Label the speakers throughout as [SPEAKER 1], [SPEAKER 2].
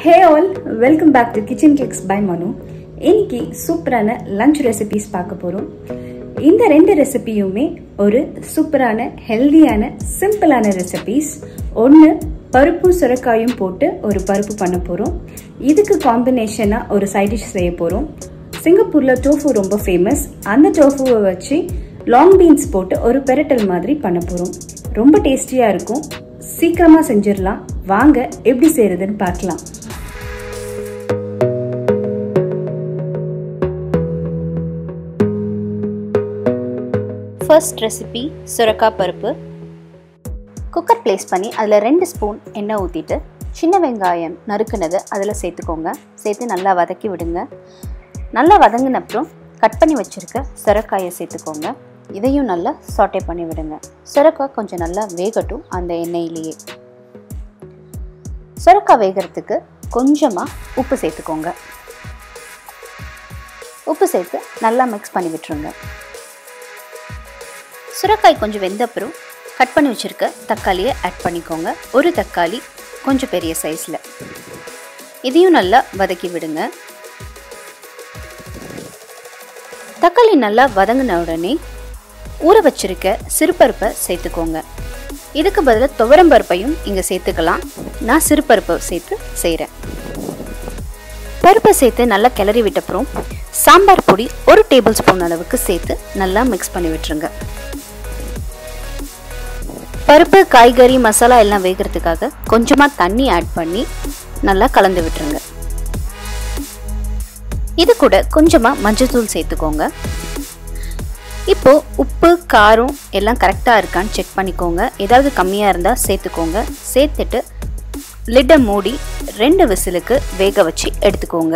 [SPEAKER 1] hey all welcome back to kitchen clicks by Manu இன்னைக்கு சூப்பரான lunch recipes பார்க்க போகிறோம் இந்த ரெண்டு ரெசிபியுமே ஒரு சூப்பரான ஹெல்தியான சிம்பிளான ரெசிபிஸ் ஒன்று பருப்பும் சுரக்காயும் போட்டு ஒரு பருப்பு பண்ண போகிறோம் இதுக்கு காம்பினேஷனாக ஒரு சைட் டிஷ் செய்ய போகிறோம் சிங்கப்பூரில் டோஃபு ரொம்ப ஃபேமஸ் அந்த டோஃபுவை வச்சு லாங் பீன்ஸ் போட்டு ஒரு பெரட்டல் மாதிரி பண்ண போகிறோம் ரொம்ப டேஸ்டியாக இருக்கும் சீக்கிரமாக செஞ்சிடலாம் வாங்க எப்படி செய்யறதுன்னு பார்க்கலாம்
[SPEAKER 2] ஃபர்ஸ்ட் ரெசிபி சுரக்காய் பருப்பு குக்கர் ப்ளேஸ் பண்ணி அதில் ரெண்டு ஸ்பூன் எண்ணெய் ஊற்றிட்டு சின்ன வெங்காயம் நறுக்குனது அதில் சேர்த்துக்கோங்க சேர்த்து நல்லா வதக்கி விடுங்க நல்லா வதங்கின அப்புறம் கட் பண்ணி வச்சுருக்க சுரக்காயை சேர்த்துக்கோங்க இதையும் நல்லா சாட்டே பண்ணி விடுங்க சுரக்காய் கொஞ்சம் நல்லா வேகட்டும் அந்த எண்ணெயிலேயே சுரக்காய் வேகிறதுக்கு கொஞ்சமாக உப்பு சேர்த்துக்கோங்க உப்பு சேர்த்து நல்லா மிக்ஸ் பண்ணி விட்டுருங்க சுரக்காய் கொஞ்சம் வெந்த அப்புறம் கட் பண்ணி வச்சுருக்க தக்காளியை ஆட் பண்ணிக்கோங்க ஒரு தக்காளி கொஞ்சம் பெரிய சைஸில் இதையும் நல்லா வதக்கி விடுங்க தக்காளி நல்லா வதங்கின உடனே ஊற வச்சிருக்க சிறுபருப்பை சேர்த்துக்கோங்க இதுக்கு பதிலாக துவரம்பருப்பையும் இங்கே சேர்த்துக்கலாம் நான் சிறுபருப்பை சேர்த்து செய்கிறேன் பருப்பை சேர்த்து நல்லா கிளறி விட்டப்புறம் சாம்பார் பொடி ஒரு டேபிள் ஸ்பூன் அளவுக்கு சேர்த்து நல்லா மிக்ஸ் பண்ணி விட்டுருங்க பருப்பு காய்கறி மசாலா எல்லாம் வேகிறதுக்காக கொஞ்சமாக தண்ணி ஆட் பண்ணி நல்லா கலந்து விட்டுருங்க இது கூட கொஞ்சமாக மஞ்சள்தூள் சேர்த்துக்கோங்க இப்போ உப்பு காரம் எல்லாம் கரெக்டாக இருக்கான்னு செக் பண்ணிக்கோங்க ஏதாவது கம்மியாக இருந்தால் சேர்த்துக்கோங்க சேர்த்துட்டு லிட்டை மூடி ரெண்டு விசிலுக்கு வேக வச்சு எடுத்துக்கோங்க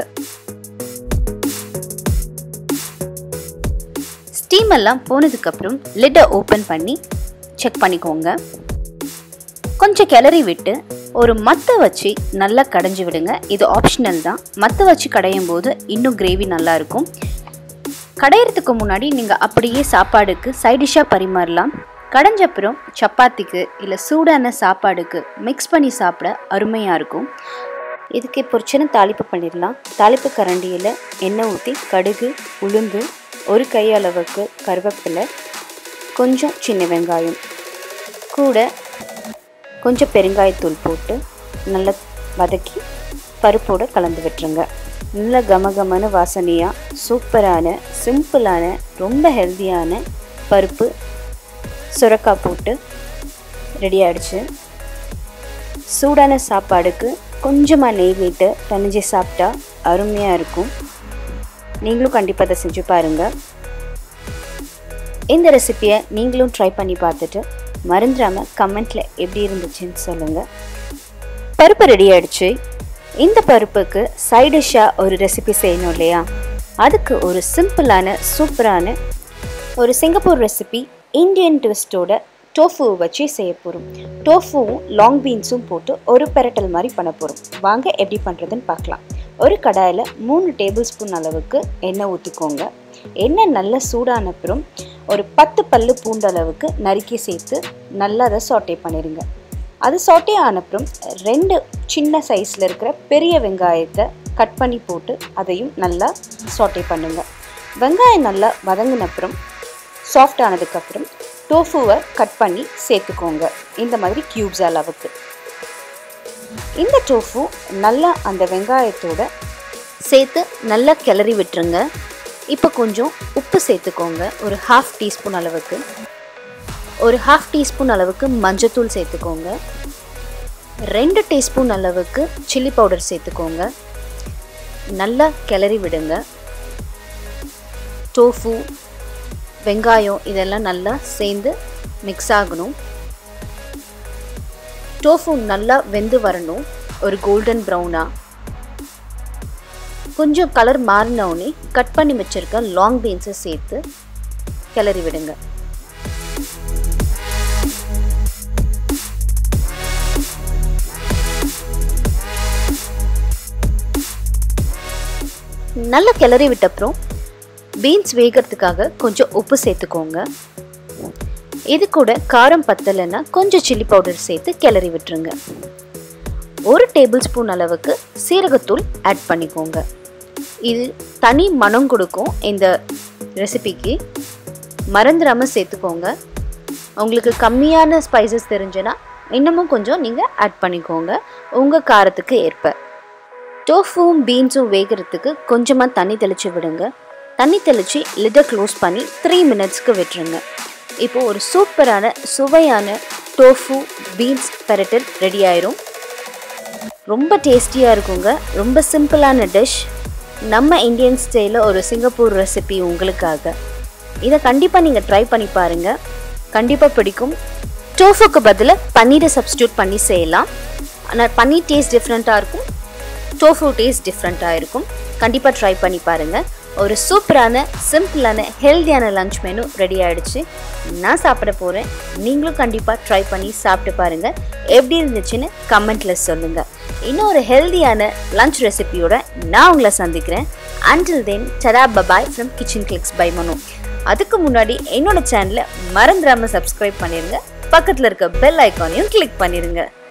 [SPEAKER 2] ஸ்டீம் எல்லாம் போனதுக்கப்புறம் லிட்டை ஓப்பன் பண்ணி செக் பண்ணிக்கோங்க கொஞ்சம் கிளறி விட்டு ஒரு மத்தை வச்சு நல்லா கடைஞ்சி விடுங்க இது ஆப்ஷனல் தான் மத்தை வச்சு கடையும் போது இன்னும் கிரேவி நல்லா இருக்கும் கடையிறதுக்கு முன்னாடி நீங்கள் அப்படியே சாப்பாடுக்கு சைடிஷாக பரிமாறலாம் கடைஞ்சப்புறம் சப்பாத்திக்கு இல்லை சூடான சாப்பாடுக்கு மிக்ஸ் பண்ணி சாப்பிட அருமையாக இருக்கும் இதுக்கு இப்போ ஒரு சின்ன தாளிப்பு பண்ணிடலாம் தாளிப்பு கரண்டியில் எண்ணெய் ஊற்றி கடுகு உளுந்து ஒரு கை அளவுக்கு கருவேப்பிலை கொஞ்சம் சின்ன வெங்காயம் கூட கொஞ்சம் பெருங்காயத்தூள் போட்டு நல்லா வதக்கி பருப்போடு கலந்து விட்டுருங்க நல்ல கமகமான வாசனையாக சூப்பரான சிம்பிளான ரொம்ப ஹெல்த்தியான பருப்பு சுரக்காய் போட்டு ரெடி ஆகிடுச்சு சூடான சாப்பாடுக்கு கொஞ்சமாக நெய் விட்டு தனிஞ்சு சாப்பிட்டா அருமையாக இருக்கும் நீங்களும் கண்டிப்பாக அதை செஞ்சு பாருங்கள் இந்த ரெசிப்பியை நீங்களும் ட்ரை பண்ணி பார்த்துட்டு மறந்துடாமல் கமெண்ட்டில் எப்படி இருந்துச்சுன்னு சொல்லுங்கள் பருப்பு ரெடி ஆகிடுச்சு இந்த பருப்புக்கு சைடிஷ்ஷாக ஒரு ரெசிபி செய்யணும் இல்லையா அதுக்கு ஒரு சிம்பிளான சூப்பரான ஒரு சிங்கப்பூர் ரெசிபி இந்தியன் ட்விஸ்டோட டோஃபுவை வச்சு செய்ய போகிறோம் டோஃபுவும் லாங் பீன்ஸும் போட்டு ஒரு பெரட்டல் மாதிரி பண்ண போகிறோம் வாங்க எப்படி பண்ணுறதுன்னு பார்க்கலாம் ஒரு கடாயில் மூணு டேபிள் ஸ்பூன் அளவுக்கு எண்ணெய் ஊற்றிக்கோங்க எண்ணெய் நல்லா சூடான அப்புறம் ஒரு பத்து பல்லு பூண்டு அளவுக்கு நறுக்கி சேர்த்து நல்லா அதை சாட்டே பண்ணிடுங்க அது சாட்டே ஆனப்புறம் ரெண்டு சின்ன சைஸில் இருக்கிற பெரிய வெங்காயத்தை கட் பண்ணி போட்டு அதையும் நல்லா சாட்டே பண்ணுங்க வெங்காயம் நல்லா வதங்கினப்புறம் சாஃப்ட் ஆனதுக்கப்புறம் டோஃபுவை கட் பண்ணி சேர்த்துக்கோங்க இந்த மாதிரி க்யூப்ஸ் அளவுக்கு இந்த டோஃபு நல்லா அந்த வெங்காயத்தோட சேர்த்து நல்லா கிளறி விட்டுருங்க இப்போ கொஞ்சம் உப்பு சேர்த்துக்கோங்க ஒரு ஹாஃப் டீஸ்பூன் அளவுக்கு ஒரு ஹாஃப் டீஸ்பூன் அளவுக்கு மஞ்சத்தூள் சேர்த்துக்கோங்க ரெண்டு டீஸ்பூன் அளவுக்கு சில்லி பவுடர் சேர்த்துக்கோங்க நல்லா கிளறி விடுங்க டோஃபு வெங்காயம் இதெல்லாம் நல்லா சேர்ந்து மிக்ஸ் ஆகணும் டோஃபு நல்லா வெந்து வரணும் ஒரு கோல்டன் ப்ரௌனாக கொஞ்சம் கலர் மாறினவுடனே கட் பண்ணி வச்சுருக்க லாங் பீன்ஸை சேர்த்து கிளறி விடுங்க நல்லா கிளறி விட்டப்புறம் பீன்ஸ் வேகிறதுக்காக கொஞ்சம் உப்பு சேர்த்துக்கோங்க இது கூட காரம் பத்தலைன்னா கொஞ்சம் சில்லி பவுடர் சேர்த்து கிளறி விட்டுருங்க ஒரு டேபிள் ஸ்பூன் அளவுக்கு சீரகத்தூள் ஆட் பண்ணிக்கோங்க இது தனி மனம் கொடுக்கும் இந்த ரெசிபிக்கு மறந்துடாமல் சேர்த்துக்கோங்க உங்களுக்கு கம்மியான ஸ்பைசஸ் தெரிஞ்சுன்னா இன்னமும் கொஞ்சம் நீங்கள் ஆட் பண்ணிக்கோங்க உங்கள் காரத்துக்கு ஏற்ப டோஃபுவும் பீன்ஸும் வேகிறதுக்கு கொஞ்சமாக தண்ணி தெளித்து விடுங்க தண்ணி தெளித்து லிட்டை க்ளோஸ் பண்ணி த்ரீ மினிட்ஸ்க்கு விட்டுருங்க இப்போ ஒரு சூப்பரான சுவையான டோஃபு பீன்ஸ் பெரட்டல் ரெடி ஆயிரும் ரொம்ப டேஸ்டியாக இருக்குங்க ரொம்ப சிம்பிளான டிஷ் நம்ம இந்தியன் ஸ்டைலில் ஒரு சிங்கப்பூர் ரெசிபி உங்களுக்காக இதை கண்டிப்பாக நீங்கள் ட்ரை பண்ணி பாருங்கள் கண்டிப்பாக பிடிக்கும் டோஃபுக்கு பதிலாக பன்னீரை சப்ஸ்டியூட் பண்ணி செய்யலாம் ஆனால் பன்னீர் டேஸ்ட் டிஃப்ரெண்ட்டாக இருக்கும் டோஃபு டேஸ்ட் டிஃப்ரெண்ட்டாக இருக்கும் கண்டிப்பாக ட்ரை பண்ணி பாருங்கள் ஒரு சூப்பரான சிம்பிளான ஹெல்த்தியான லஞ்ச் மெனு ரெடி ஆகிடுச்சு நான் சாப்பிட போகிறேன் நீங்களும் கண்டிப்பாக ட்ரை பண்ணி சாப்பிட்டு பாருங்கள் எப்படி இருந்துச்சுன்னு கமெண்ட்டில் சொல்லுங்கள் இன்னும் ஒரு ஹெல்த்தியான லஞ்ச் ரெசிபியோட நான் உங்களை சந்திக்கிறேன் until then tata bye bye from kitchen clicks by Manu அதுக்கு முன்னாடி என்னோட சேனலை மறந்துடாமல் சப்ஸ்கிரைப் பண்ணிடுங்க பக்கத்தில் இருக்க பெல் ஐக்கானையும் கிளிக் பண்ணிடுங்க